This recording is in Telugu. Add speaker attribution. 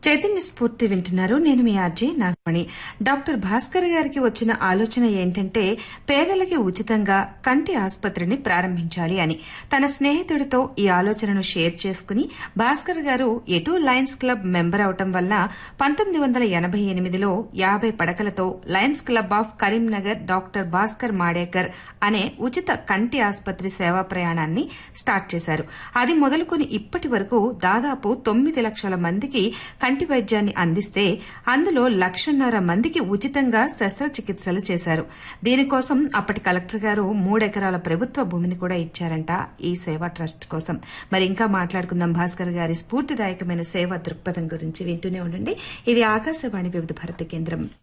Speaker 1: చైతన్య స్ఫూర్తి వింటున్నారు నేను మీ ఆర్జే నాగమణి డాక్టర్ భాస్కర్ గారికి వచ్చిన ఆలోచన ఏంటంటే పేదలకి ఉచితంగా కంటి ఆసుపత్రిని ప్రారంభించాలి అని తన స్నేహితుడితో ఈ ఆలోచనను షేర్ చేసుకుని భాస్కర్ గారు ఎటు లయన్స్ క్లబ్ మెంబర్ అవటం వల్ల పంతొమ్మిది వందల ఎనభై ఎనిమిదిలో యాభై పడకలతో lions club of Karimnagar doctor Bhaskar Madekar అనే ఉచిత కంటి ఆసుపత్రి సేవా ప్రయాణాన్ని స్టార్ట్ చేశారు అది మొదలుకొని ఇప్పటి వరకు దాదాపు తొమ్మిది లక్షల మందికి కంటి వైద్యాన్ని అందిస్తే అందులో లక్షన్నర మందికి ఉచితంగా శస్త్రచికిత్సలు చేశారు దీనికోసం అప్పటి కలెక్టర్ గారు మూడెకరాల ప్రభుత్వ భూమిని కూడా ఇచ్చారంట ఈ సేవా ట్రస్ట్ కోసం మరి ఇంకా మాట్లాడుకుందాం భాస్కర్ గారి స్ఫూర్తిదాయకమైన సేవా దృక్పథం గురించి వింటూనే ఉండండి ఇది ఆకాశవాణి వివిధ భారతి కేంద్రం